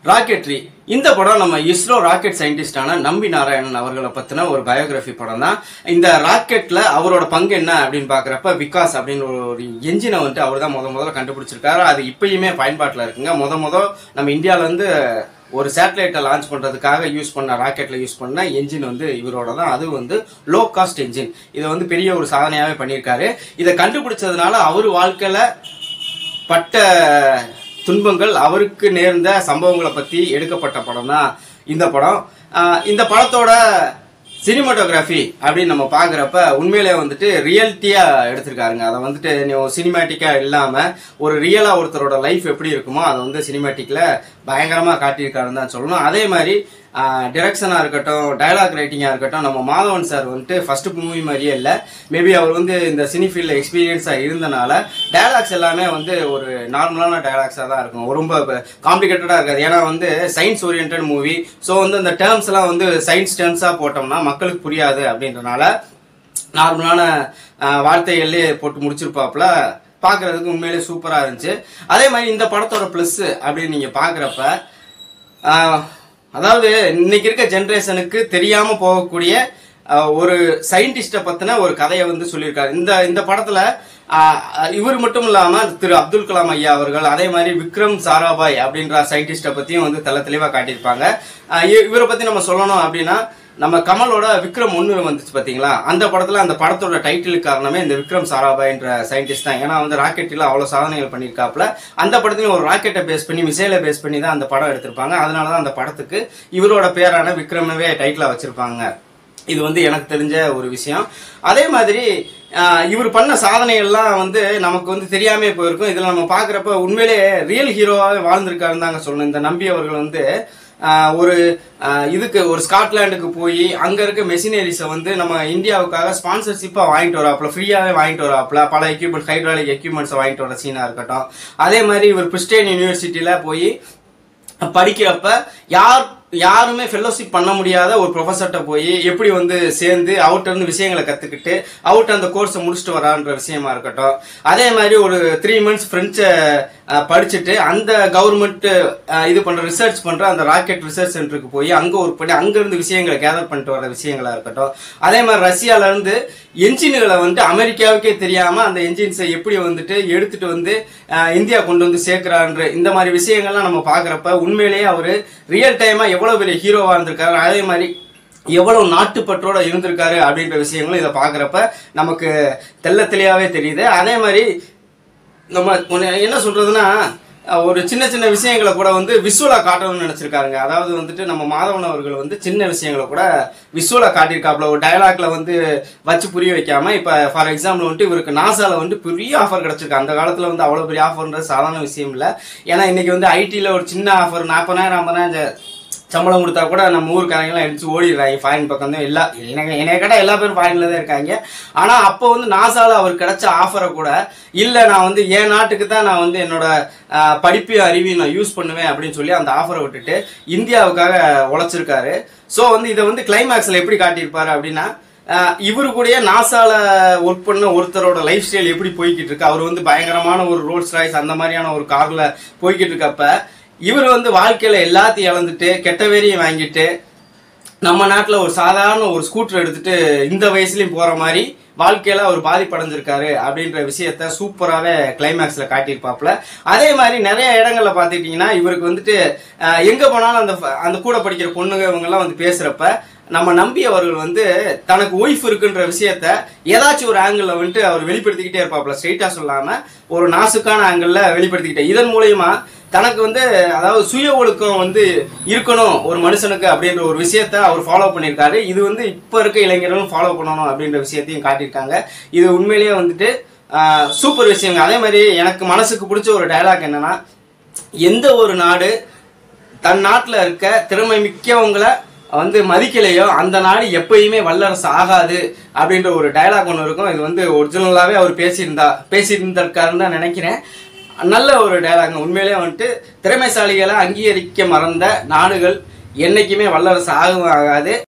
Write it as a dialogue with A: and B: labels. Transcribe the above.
A: rocketry இந்த படம் நம்ம இஸ்ரோ ராக்கெட் சயின்டிஸ்டான நம்பி நாராயணன் அவர்களை பத்தின ஒரு பயோகிராஃபி படம் தான் இந்த ராக்கெட்ல அவரோட பங்கு என்ன அப்படின்னு பாக்குறப்ப விகாஸ் அப்படின்னு ஒரு- ஒரு என்ஜினை வந்துட்டு அவர் தான் முத முதல்ல கண்டுபிடிச்சிருக்காரு அது இப்பயுமே பயன்பாட்டில் இருக்குங்க முத முத நம்ம இந்தியால இருந்து ஒரு சேட்டலைட்டை லான்ச் பண்றதுக்காக யூஸ் பண்ண ராக்கெட்ல யூஸ் பண்ண என்ஜின் வந்து இவரோட தான் அது வந்து லோ காஸ்ட் என்ஜின் இதை வந்து பெரிய ஒரு சாதனையாவே பண்ணியிருக்காரு இதை கண்டுபிடிச்சதுனால அவர் வாழ்க்கையில பட்ட துன்பங்கள் அவருக்கு நேர்ந்த சம்பவங்களை பத்தி எடுக்கப்பட்ட படம் தான் இந்த படம் ஆஹ் இந்த படத்தோட சினிமாட்டோகிராஃபி அப்படின்னு நம்ம பாக்குறப்ப உண்மையிலே வந்துட்டு ரியல்ட்டியா எடுத்திருக்காருங்க அதை வந்துட்டு சினிமேட்டிக்கா இல்லாம ஒரு ரியலா ஒருத்தரோட லைஃப் எப்படி இருக்குமோ அதை வந்து சினிமேட்டிக்ல பயங்கரமா காட்டியிருக்காருன்னு தான் சொல்லணும் அதே மாதிரி டிரெக்ஷனா இருக்கட்டும் டயலாக் ரைட்டிங்கா இருக்கட்டும் நம்ம மாதவன் சார் வந்துட்டு ஃபர்ஸ்ட் மூவி மாதிரியே இல்லை மேபி அவர் வந்து இந்த சினி ஃபீல்ட்ல எக்ஸ்பீரியன்ஸா இருந்தனால டயலாக்ஸ் எல்லாமே வந்து ஒரு நார்மலான டயலாக்ஸா தான் இருக்கும் ரொம்ப காம்ப்ளிகேட்டடா இருக்காது ஏன்னா வந்து சயின்ஸ் ஓரியன்ட் மூவி ஸோ வந்து அந்த டேர்ம்ஸ் எல்லாம் வந்து சயின்ஸ் டேர்ம்ஸா போட்டோம்னா மக்களுக்கு புரியாது அப்படின்றனால நார்மலான அஹ், வார்த்தைகள்லயே போட்டு முடிச்சிருப்பாப்புல பார்க்கிறதுக்கு உண்மையிலே சூப்பரா இருந்துச்சு அதே மாதிரி இந்த படத்தோட ப்ளஸ் அப்படின்னு நீங்க பாக்குறப்ப ஆஹ், அதாவது இன்னைக்கு இருக்க ஜெனரேஷனுக்கு தெரியாம போகக்கூடிய ஆஹ், ஒரு சயின்டிஸ்ட பத்தின ஒரு கதையை வந்து சொல்லியிருக்காரு இந்த இந்த படத்துல ஆஹ், இவர் மட்டும் இல்லாம திரு அப்துல் கலாம் ஐயா அவர்கள் அதே மாதிரி விக்ரம் சாராபாய் அப்படின்ற சயின்டிஸ்ட பத்தியும் வந்து தெள்ள தெளிவா காட்டியிருப்பாங்க ஆஹ், இ- இவரை பத்தி நம்ம சொல்லணும் அப்படின்னா நம்ம கமலோட விக்ரம் ஒன்று வந்துச்சு பாத்தீங்களா அந்த படத்துல அந்த படத்தோட டைட்டிலுக்கு காரணமே இந்த விக்ரம் சாராபாய்ன்ற சயின்டிஸ்ட் தான் ஏன்னா வந்து ராக்கெட்டில் அவ்வளவு சாதனைகள் பண்ணியிருக்காப்புல அந்த படத்துலயும் ஒரு ராக்கெட்டை பேஸ் பண்ணி மிசைலை பேஸ் பண்ணி தான் அந்த படம் எடுத்திருப்பாங்க அதனால தான் அந்த படத்துக்கு இவரோட பேரான விக்ரமவே டைட்டிலா வச்சிருப்பாங்க இது வந்து எனக்கு தெரிஞ்ச ஒரு விஷயம் அதே மாதிரி ஆஹ், இவர் பண்ண சாதனைகள்லாம் வந்து நமக்கு வந்து தெரியாமே போயிருக்கும் இதுல நம்ம பாக்குறப்ப உண்மையிலே ரியல் ஹீரோவாவே வாழ்ந்திருக்காருன்னு தாங்க சொல்லணும் இந்த நம்பி அவர்கள் வந்து ஆஹ், ஒரு ஆஹ், இதுக்கு ஒரு ஸ்காட்லாண்டுக்கு போய் அங்க இருக்க மெஷினரிஸை வந்து நம்ம இந்தியாவுக்காக ஸ்பான்சர்ஷிப்பா வாங்கிட்டு வராப்புல ஃப்ரீயாவே வாங்கிட்டு வராப்புல பல எக்யூப்மெண்ட் ஹைட்ராலிக் எக்யூப்மெண்ட்ஸ் வாங்கிட்டு வர சீனா இருக்கட்டும் அதே மாதிரி இவர் பிரிஸ்டைன் யூனிவர்சிட்டியில போய் படிக்கிறப்ப யார் யாருமே ஃபெல்லோஷிப் பண்ண முடியாத ஒரு ப்ரொஃபஸர்கிட்ட போய் எப்படி வந்து சேர்ந்து அவர்கிட்ட இருந்து விஷயங்களை கத்துக்கிட்டு அவர்கிட்ட அந்த கோர்ஸை முடிச்சுட்டு வரான்ற விஷயமா இருக்கட்டும் அதே மாதிரி ஒரு த்ரீ மந்த்ஸ் ஃப்ரெஞ்சை படிச்சுட்டு அந்த கவர்மெண்ட் இது பண்ற ரிசர்ச் பண்ற அந்த ராக்கெட் ரிசர்ச் சென்டருக்கு போய் அங்க ஒர்க் பண்ணி அங்க இருந்து விஷயங்களை கேதர் பண்ணிட்டு வர விஷயங்களா இருக்கட்டும் அதே மாதிரி ரஷ்யால இருந்து என்ஜின்களை வந்துட்டு அமெரிக்காவுக்கே தெரியாம அந்த என்ஜின்ஸை எப்படி வந்துட்டு எடுத்துட்டு வந்து அஹ், இந்தியா கொண்டு வந்து சேர்க்கிறான்ற இந்த மாதிரி விஷயங்கள்லாம் நம்ம பாக்குறப்ப உண்மையிலேயே அவரு ரியல் டைமா எவ்வளவு பெரிய ஹீரோவா இருந்திருக்காரு அதே மாதிரி எவ்வளவு நாட்டுப்பற்றோட இருந்திருக்காரு அப்படின்ற விஷயங்களும் இதை பாக்குறப்ப நமக்கு தெள்ள தெளிவாவே தெரியுது அதே மாதிரி நம்ம ஒண்ணு என்ன சொல்றதுன்னா அஹ், ஒரு சின்ன சின்ன விஷயங்களை கூட வந்து விஷுவலா காட்டணும்னு நினைச்சிருக்காருங்க அதாவது வந்துட்டு நம்ம மாதவன் அவர்கள் வந்து சின்ன விஷயங்களை கூட விஷுவலா காட்டியிருக்காப்புல ஒரு டயலாக்ல வந்து வச்சு புரிய வைக்காம இப்ப ஃபார் எக்ஸாம்பிள் வந்துட்டு இவருக்கு நாசால வந்து பெரிய ஆஃபர் கிடைச்சிருக்கு அந்த காலத்துல வந்து அவ்வளவு பெரிய ஆஃபர்ன்றது சாதாரண விஷயம் இல்ல ஏன்னா இன்னைக்கு வந்து ஐடில ஒரு சின்ன ஆஃபர் நாற்பதாயிரம் ஐம்பதாயிரம் சம்பளம் கொடுத்தா கூட நம்ம ஊருக்காரங்களாம் எடுத்து ஓடிடுறாங்க ஃபாரின் பக்கம் தான் எல்லா எனக்கு என்னைய கேட்டால் எல்லா பேரும் ஃபாரின்ல தான் இருக்காங்க ஆனா அப்போ வந்து நாசால அவர் கிடைச்ச ஆஃபரை கூட இல்ல நான் வந்து என் நாட்டுக்கு தான் நான் வந்து என்னோட ஆஹ், படிப்பையும் அறிவையும் நான் யூஸ் பண்ணுவேன் அப்படின்னு சொல்லி அந்த ஆஃபரை விட்டுட்டு இந்தியாவுக்காக உழைச்சிருக்காரு ஸோ வந்து இதை வந்து கிளைமேக்ஸ்ல எப்படி காட்டியிருப்பாரு அப்படின்னா ஆஹ் இவரு கூடயே நாசால ஒர்க் பண்ண ஒருத்தரோட லைஃப் ஸ்டைல் எப்படி போய்கிட்டு இருக்கு அவர் வந்து பயங்கரமான ஒரு ரோல்ஸ் ராய்ஸ் அந்த மாதிரியான ஒரு கார்ல போய்கிட்டு இருக்கப்ப இவர் வந்து வாழ்க்கையில எல்லாத்தையும் இழந்துட்டு கெட்ட வேரையும் வாங்கிட்டு நம்ம நாட்டுல ஒரு சாதாரண ஒரு ஸ்கூட்டர் எடுத்துட்டு இந்த வயசுலயும் போற மாதிரி வாழ்க்கையில அவர் பாதிப்படைஞ்சிருக்காரு அப்படின்ற விஷயத்த சூப்பராவே கிளைமேக்ஸ்ல காட்டியிருப்பாப்ல அதே மாதிரி நிறைய இடங்கள்ல பாத்துக்கிட்டீங்கன்னா இவருக்கு வந்துட்டு அஹ், எங்க போனாலும் அந்த ஃப- அந்த கூட படிக்கிற பொண்ணுங்க இவங்க எல்லாம் வந்து பேசுறப்ப நம்ம நம்பி அவர்கள் வந்து தனக்கு ஒய்ஃப் இருக்குன்ற விஷயத்த ஏதாச்சும் ஒரு ஆங்கிள் வந்துட்டு அவர் வெளிப்படுத்திக்கிட்டே இருப்பாப்ல ஸ்ட்ரெயிட்டா சொல்லாம ஒரு நாசுக்கான ஆங்கிள் வெளிப்படுத்திக்கிட்டே இதன் மூலியமா தனக்கு வந்து அதாவது சுய ஒழுக்கம் வந்து இருக்கணும் ஒரு மனுஷனுக்கு அப்படின்ற ஒரு விஷயத்த அவர் ஃபாலோ பண்ணியிருக்காரு இது வந்து இப்ப இருக்க இளைஞர்களும் ஃபாலோ பண்ணணும் அப்படின்ற விஷயத்தையும் காட்டியிருக்காங்க இது உண்மையிலேயே வந்துட்டு ஆஹ், சூப்பர் விஷயங்க அதே மாதிரி எனக்கு மனசுக்கு பிடிச்ச ஒரு டயலாக் என்னன்னா எந்த ஒரு நாடு தன் நாட்டுல இருக்க திறமை மிக்கவங்களை வந்து மதிக்கலையோ அந்த நாடு எப்பயுமே வல்லரசு ஆகாது அப்படின்ற ஒரு டயலாக் ஒன்று இருக்கும் இது வந்து ஒரிஜினலாவே அவர் பேசியிருந்தா பேசியிருந்திருக்காருன்னு தான் நினைக்கிறேன் நல்ல ஒரு டயலாக் உண்மையிலேயே வந்துட்டு திறமைசாலிகளை அங்கீகரிக்க மறந்த நாடுகள் என்னைக்குமே வல்லரசு ஆகவும் ஆகாது